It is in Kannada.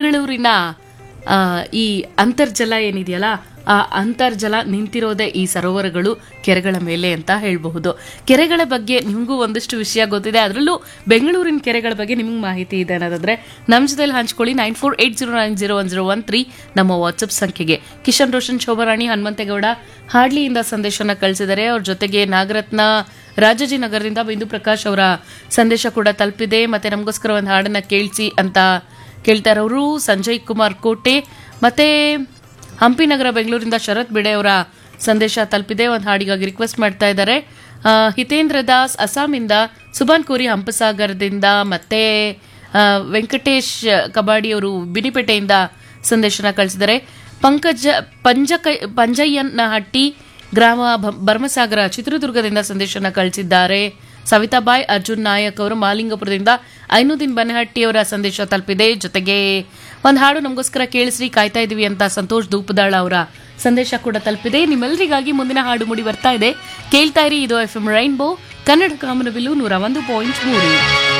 ಬೆಂಗಳೂರಿನ ಆ, ಈ ಅಂತರ್ಜಲ ಏನಿದೆಯಲ್ಲ ಆ ಅಂತರ್ಜಲ ನಿಂತಿರೋದೇ ಈ ಸರೋವರಗಳು ಕೆರೆಗಳ ಮೇಲೆ ಅಂತ ಹೇಳಬಹುದು ಕೆರೆಗಳ ಬಗ್ಗೆ ನಿಮಗೂ ಒಂದಷ್ಟು ವಿಷಯ ಗೊತ್ತಿದೆ ಅದರಲ್ಲೂ ಬೆಂಗಳೂರಿನ ಕೆರೆಗಳ ಬಗ್ಗೆ ನಿಮ್ಗೆ ಮಾಹಿತಿ ಇದೆ ಅನ್ನೋದಾದ್ರೆ ನಮ್ಮ ಜೊತೆಲಿ ಹಂಚ್ಕೊಳ್ಳಿ nine four eight zero nine zero one zero one three ನಮ್ಮ ವಾಟ್ಸಪ್ ಸಂಖ್ಯೆಗೆ ಕಿಶನ್ ರೋಷನ್ ಶೋಭಾರಾಣಿ ಹನುಮಂತೇಗೌಡ ಹಾಡ್ಲಿಯಿಂದ ಸಂದೇಶನ ಕಳಿಸಿದ್ದಾರೆ ಅವ್ರ ಜೊತೆಗೆ ನಾಗರತ್ನ ರಾಜಾಜಿನಗರದಿಂದ ಬಿಂದು ಪ್ರಕಾಶ್ ಅವರ ಸಂದೇಶ ಕೂಡ ತಲುಪಿದೆ ಮತ್ತೆ ನಮಗೋಸ್ಕರ ಒಂದು ಹಾಡನ್ನ ಕೇಳಿಸಿ ಅಂತ ಕೇಳ್ತಾರೆ ಅವರು ಸಂಜಯ್ ಕುಮಾರ್ ಕೋಟೆ ಮತ್ತೆ ಹಂಪಿ ನಗರ ಬೆಂಗಳೂರಿಂದ ಶರತ್ ಬಿಡೆ ಅವರ ಸಂದೇಶ ತಲುಪಿದೆ ಒಂದು ಹಾಡಿಗಾಗಿ ರಿಕ್ವೆಸ್ಟ್ ಮಾಡ್ತಾ ಇದ್ದಾರೆ ಆ, ಹಿತೇಂದ್ರ ದಾಸ್ ಅಸ್ಸಾಮಿಂದ ಸುಬಾನ್ ಕೋರಿ ಹಂಪಸಾಗರದಿಂದ ಮತ್ತೆ ಆ, ವೆಂಕಟೇಶ್ ಕಬಾಡಿ ಅವರು ಬಿನಿಪೇಟೆಯಿಂದ ಸಂದೇಶನ ಕಳಿಸಿದ್ದಾರೆ ಪಂಕಜ ಪಂಜಕ ಪಂಜಯ್ಯನಹಟ್ಟಿ ಗ್ರಾಮ ಭ- ಭರ್ಮಸಾಗರ ಚಿತ್ರದುರ್ಗದಿಂದ ಸಂದೇಶನ ಕಳಿಸಿದ್ದಾರೆ ಸವಿತಾಬಾಯ್ ಅರ್ಜುನ್ ನಾಯಕ್ ಅವರು ಮಾಲಿಂಗಪುರದಿಂದ ಐನುದ್ದೀನ್ ಬನಹಟ್ಟಿ ಅವರ ಸಂದೇಶ ತಲುಪಿದೆ ಜೊತೆಗೆ ಒಂದು ಹಾಡು ನಮಗೋಸ್ಕರ ಕೇಳಿಸ್ರಿ ಕಾಯ್ತಾ ಇದೀವಿ ಅಂತ ಸಂತೋಷ್ ಧೂಪದಾಳ ಅವರ ಸಂದೇಶ ಕೂಡ ತಲುಪಿದೆ ನಿಮ್ಮೆಲ್ಲರಿಗಾಗಿ ಮುಂದಿನ ಹಾಡು ಮುಡಿ ಬರ್ತಾ ಇದೆ ಕೇಳ್ತಾ ಇರಿ ಇದು ಎಫ್ ಎಂ ರೈನ್ಬೋ ಕನ್ನಡ ಕಾಮನಬಿಲ್ಲು ನೂರ ಒಂದು ಪಾಯಿಂಟ್ ಮೂರು